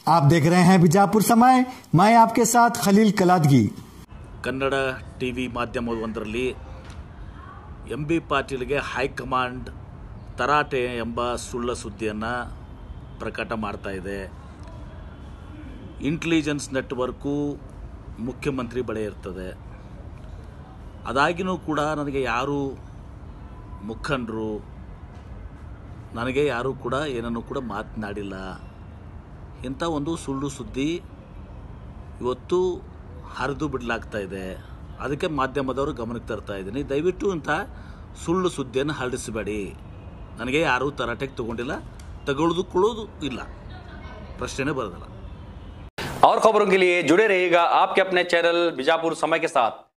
आप देख रहे हैं बीजापुर समय मैं आपके साथ खलील कलादगी ಕನ್ನಡ ಟಿ ವಿ ಮಾಧ್ಯಮವೊಂದರಲ್ಲಿ ಎಂ ಬಿ ಪಾಟೀಲ್ಗೆ ಹೈಕಮಾಂಡ್ ತರಾಟೆ ಎಂಬ ಸುಳ್ಳ ಸುದ್ದಿಯನ್ನು ಪ್ರಕಟ ಮಾಡ್ತಾ ಇದೆ ಇಂಟೆಲಿಜೆನ್ಸ್ ನೆಟ್ವರ್ಕು ಮುಖ್ಯಮಂತ್ರಿ ಬಳಿ ಇರ್ತದೆ ಅದಾಗಿನೂ ಕೂಡ ನನಗೆ ಯಾರು ಮುಖಂಡರು ನನಗೆ ಯಾರೂ ಕೂಡ ಏನನ್ನು ಕೂಡ ಮಾತನಾಡಿಲ್ಲ ಇಂಥ ಒಂದು ಸುಳ್ಳು ಸುದ್ದಿ ಇವತ್ತು ಹರಿದು ಬಿಡಲಾಗ್ತಾ ಇದೆ ಅದಕ್ಕೆ ಮಾಧ್ಯಮದವರು ಗಮನಕ್ಕೆ ತರ್ತಾ ಇದ್ದೀನಿ ದಯವಿಟ್ಟು ಇಂಥ ಸುಳ್ಳು ಸುದ್ದಿಯನ್ನು ಹರಡಿಸಬೇಡಿ ನನಗೆ ಯಾರೂ ತರಾಟೆಗೆ ತಗೊಂಡಿಲ್ಲ ತಗೊಳ್ಳೋದು ಕೊಡೋದು ಇಲ್ಲ ಪ್ರಶ್ನೆನೇ ಬರೋದಿಲ್ಲ और खबरों के लिए जुड़े रहिएगा आपके अपने चैनल बीजापुर समय के साथ